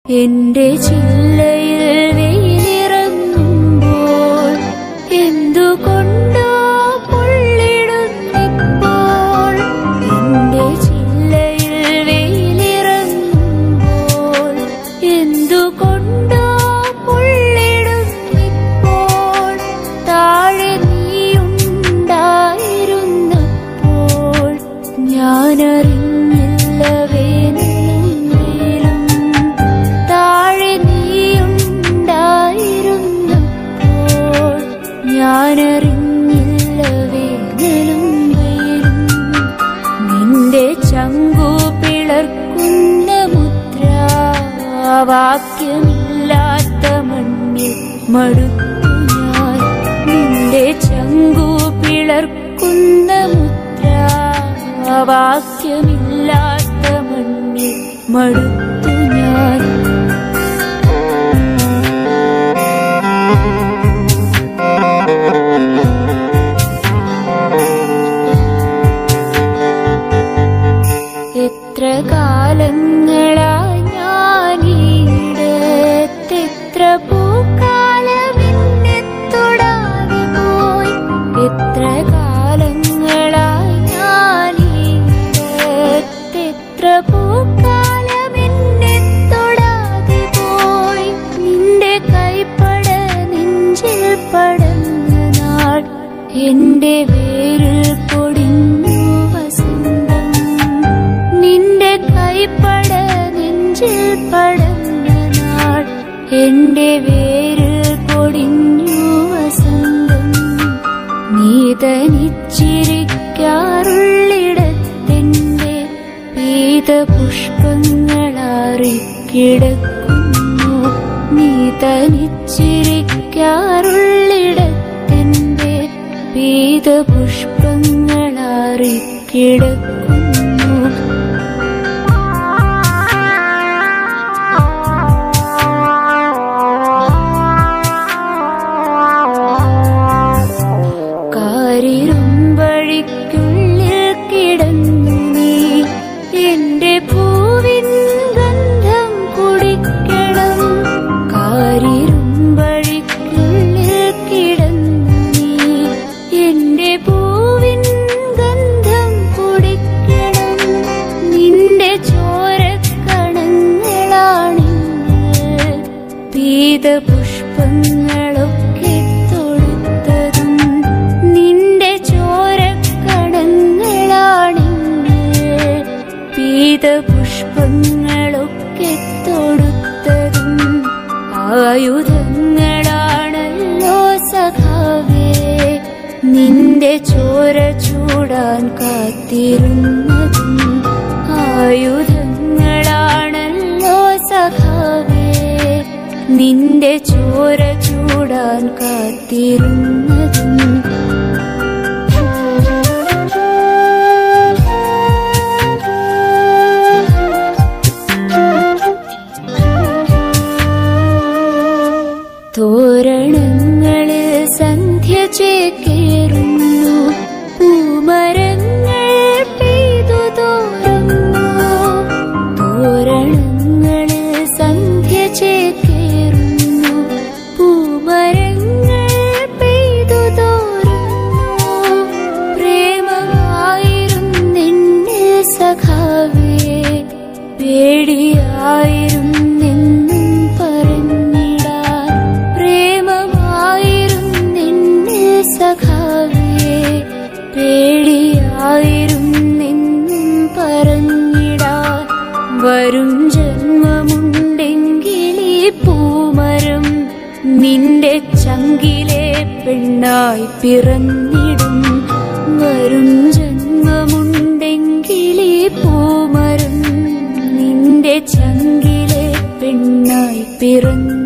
എന്റെ ചില്ലയിൽ വെയിലിറങ്ങുമ്പോൾ എന്തുകൊണ്ടോ പൊള്ളിടുന്നിപ്പോൾ എന്റെ ചില്ലയിൽ വെയിലിറങ്ങുമ്പോൾ എന്തുകൊണ്ടോ പൊള്ളിടുന്നിപ്പോൾ താഴെ നീയുണ്ടായിരുന്നപ്പോൾ ഞാനറിഞ്ഞില്ല വേനലും താഴെ നീയുണ്ടായിരുന്നപ്പോൾ ഞാനറിഞ്ഞില്ല വേനലും വെയിലും നിന്റെ ചങ്കു പിളർക്കുന്ന മുദ്ര വാക്യമില്ലാത്ത മണ്ണിൽ മടുത്തു ഞാൻ നിന്റെ ചങ്കു പിളർക്കുന്ന മുദ്ര വാക്യമില്ലാത്ത മണ്ണിൽ മടുത്തു ഞാൻ എത്ര കാലങ്ങളായി ഞാനീടത്തെത്ര പൂക്കാലമെന്നെ തൊടാതെ പോയി എത്ര കാലങ്ങളായി ഞാനീടത്തെത്ര പൂക്കാലമെന്നെ തൊടാതെ പോയി നിന്റെ കൈപ്പട നെഞ്ചിൽ പടന്ന നാൾ എന്റെ വേരിൽ പൊടിഞ്ഞു വസന്തം നിന്റെ കൈപ്പട നെഞ്ചിൽ പടന്ന നാൾ എന്റെ വേരിൽ പൊടിഞ്ഞു വസന്തം നീ തനിച്ചിരിക്കാറുള്ളിടത്തെന്റെ പീത പുഷ്പങ്ങളാറിക്കിടക്കുന്നു നീ തനിച്ചിരിക്കാറുള്ളിടത്തെന്റെ പീത പുഷ്പങ്ങളാറിക്കിടക്കുന്നു കാരിരുമ്പഴിക്കുള്ളിൽ കിടന്നു നീ എന്റെ പൂവിൻ ഗന്ധം കുടിക്കണം കാരിരുമ്പഴിക്കുള്ളിൽ കിടന്നു നീ എന്റെ പൂവിൻ ഗന്ധം കുടിക്കണം നിന്റെ ചോരക്കണങ്ങളാണിന്ന് പീത പുഷ്പങ്ങളൊക്കെ തൊടുത്തതും നിന്റെ ചോരക്കണങ്ങളാണിന്ന് പീത പുഷ്പങ്ങളൊക്കെ തൊടുത്തതും ആയുധങ്ങളാണല്ലോ സഖാവേ നിന്റെ ചോര ചൂടാൻ കാത്തിരുന്നതും ആയുധങ്ങളാണല്ലോ സഖാവേ നിന്റെ ചോര ചൂടാൻ കാത്തിരുന്നതും തോരണങ്ങളിൽ സന്ധ്യ ചേക്കേറുന്നു പൂമരങ്ങൾ പെയ്തു തോറുന്നു തോരണങ്ങളിൽ സന്ധ്യ ചേക്കേറുന്നു പൂമരങ്ങൾ പെയ്തു തോറുന്നു പ്രേമമായിരുന്നെന്നെ സഖാവേ പേടിയായിരുന്നെന്നും പറഞ്ഞിടാൻ പ്രേമമായിരുന്നെന്നെ സഖാവേ പേടിയായിരുന്നെന്നും പറഞ്ഞിടാൻ വരും ജന്മമുണ്ടെങ്കിൽ ഈ പൂമരം നിന്റെ ചങ്കിലെ പെണ്ണായി പിറന്നിടും വരും ജന്മമുണ്ടെങ്കിൽ ഈ പൂമരം നിന്റെ ചങ്കിലെ പെണ്ണായി പിറന്നു